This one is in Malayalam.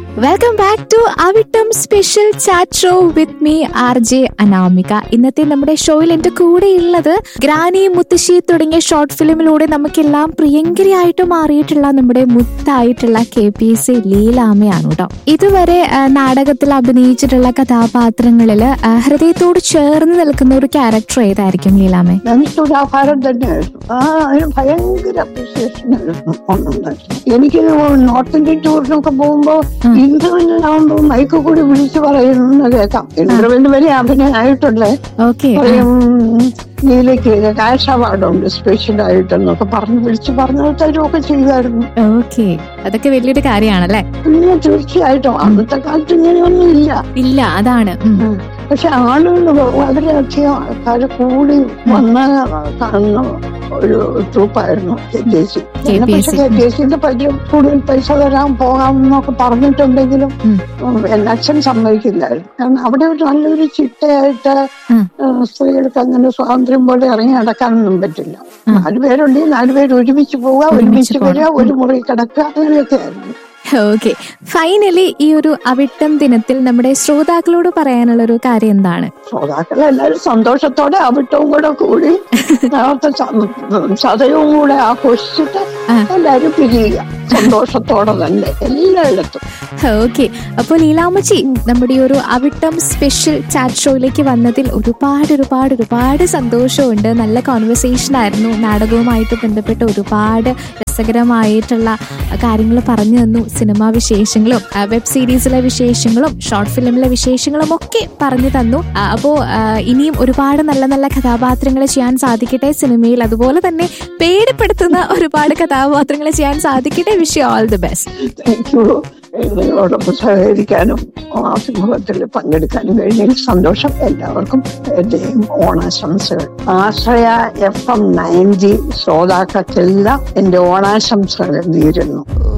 Welcome back to Avittam special chat show with me R J Anamika ഇന്നത്തെ നമ്മുടെ ഷോയിൽ എന്റെ കൂടെയുള്ളത് ഗ്രാനി മുത്തശ്ശി തുടങ്ങിയ ഷോർട്ട് ഫിലിമിലൂടെ നമുക്കെല്ലാം പ്രിയങ്കരിയായിട്ട് മാറിയിട്ടുള്ള നമ്മുടെ മുത്തായിട്ടുള്ള കെ പി എസ് സി ലീലാമയാണ് കേട്ടോ ഇതുവരെ ആ, നാടകത്തിൽ അഭിനയിച്ചിട്ടുള്ള കഥാപാത്രങ്ങളിൽ ആ, ഹൃദയത്തോട് ചേർന്ന് നിൽക്കുന്ന ഒരു ക്യാരക്ടർ ഏതായിരിക്കും ലീലാമേ ഞാൻ തുലാഭാരം തന്നെയായിരുന്നു ആ അതിന് ഭയങ്കര അപ്രിസിയേഷൻ ആയിരുന്നു ഒന്നുണ്ടായിരുന്നു എനിക്ക് നോർത്ത് ഇന്ത്യൻ ടൂറിനൊക്കെ പോകുമ്പോ ഉം. ഇന്റർവെല്ലിനാകുമ്പോ മൈക്ക് കൂടി വിളിച്ചു പറയുന്ന കേൾക്കാം ഇന്റർവെല്ലിന് വരെ അഭിനയമായിട്ടുള്ളേ ഓക്കെ പറയും നീലയ്ക്ക് കാഷ് അവാർഡുണ്ട് സ്പെഷ്യൽ ആയിട്ടെന്നൊക്കെ പറഞ്ഞ് വിളിച്ചു പറഞ്ഞു തരുമൊക്കെ ചെയ്യുമായിരുന്നു ഓക്കെ അതൊക്കെ വലിയൊരു കാര്യമാണല്ലേ പിന്നെ തീർച്ചയായിട്ടും അന്നത്തെ കാലത്ത് ഇങ്ങനെയൊന്നും ഇല്ല ഇല്ല അതാണ് ഉം. പക്ഷെ ആളുകൾ വളരെയധികം ആൾക്കാർ കൂടി വന്ന് കാണുന്ന ഒരു ട്രൂപ്പായിരുന്നു K T S C KPSC. പക്ഷെ കെ ടി എസ് സിന്റെ പൈസ കൂടുതൽ പൈസ തരാൻ പോകാം എന്നൊക്കെ പറഞ്ഞിട്ടുണ്ടെങ്കിലും ഉം. ഉം, എന്റെ അച്ഛൻ സമ്മതിക്കില്ലായിരുന്നു കാരണം അവിടെ ഒരു നല്ലൊരു ചിട്ടയായിട്ട് ഉം. ഏഹ്, സ്ത്രീകൾക്ക് അങ്ങനെ സ്വാതന്ത്ര്യം പോലെ ഇറങ്ങി നടക്കാനൊന്നും പറ്റില്ല ഉം. നാലുപേരുണ്ടെങ്കിൽ നാലുപേര് ഒരുമിച്ച് പോവുക ഒരുമിച്ച് ഒരുമിച്ച് വരിക ഒരു മുറി കിടക്കുക അങ്ങനെയൊക്കെ ആയിരുന്നു ഓക്കെ ഫൈനലി ഈ ഒരു അവിട്ടം ദിനത്തിൽ നമ്മുടെ ശ്രോതാക്കളോട് പറയാനുള്ള ഒരു കാര്യം എന്താണ് ശ്രോതാക്കൾ എല്ലാവരും സന്തോഷത്തോടെ അവിട്ടവും കൂടെ കൂടി നേരത്തെ ചതയവും കൂടെ ആഘോഷിച്ചിട്ട് ആ. എല്ലാവരും പിരിയുക സന്തോഷത്തോടെ തന്നെ എല്ലായിടത്തും ഓക്കെ അപ്പോൾ ലീലാമ്മച്ചി നമ്മുടെ ഈ ഒരു അവിട്ടം സ്പെഷ്യൽ ചാറ്റ് ഷോയിലേക്ക് വന്നതിൽ ഒരുപാട് ഒരുപാട് ഒരുപാട് സന്തോഷമുണ്ട് നല്ല കോൺവെർസേഷൻ ആയിരുന്നു നാടകവുമായിട്ട് ബന്ധപ്പെട്ട് ഒരുപാട് രസകരമായിട്ടുള്ള കാര്യങ്ങൾ പറഞ്ഞു തന്നു സിനിമാ വിശേഷങ്ങളും ആ, വെബ് സീരീസിലെ വിശേഷങ്ങളും ഷോർട്ട് ഫിലിമിലെ വിശേഷങ്ങളും ഒക്കെ പറഞ്ഞു തന്നു ആ, അപ്പോ ആ, ഇനിയും ഒരുപാട് നല്ല നല്ല കഥാപാത്രങ്ങൾ ചെയ്യാൻ സാധിക്കട്ടെ സിനിമയിൽ അതുപോലെ തന്നെ പേടിപ്പെടുത്തുന്ന ഒരുപാട് കഥാപാത്രങ്ങൾ ചെയ്യാൻ സാധിക്കട്ടെ wish all the best thank you നിങ്ങളോടൊപ്പം സഹകരിക്കാനും അഭിമുഖത്തിൽ പങ്കെടുക്കാനും കഴിഞ്ഞതിൽ സന്തോഷം എല്ലാവർക്കും എന്റെയും ഓണാശംസകൾ ആശ്രയ എഫ് എം നയൻറ്റി ശ്രോതാക്കൾക്കെല്ലാം എന്റെ ഓണാശംസകൾ നേരുന്നു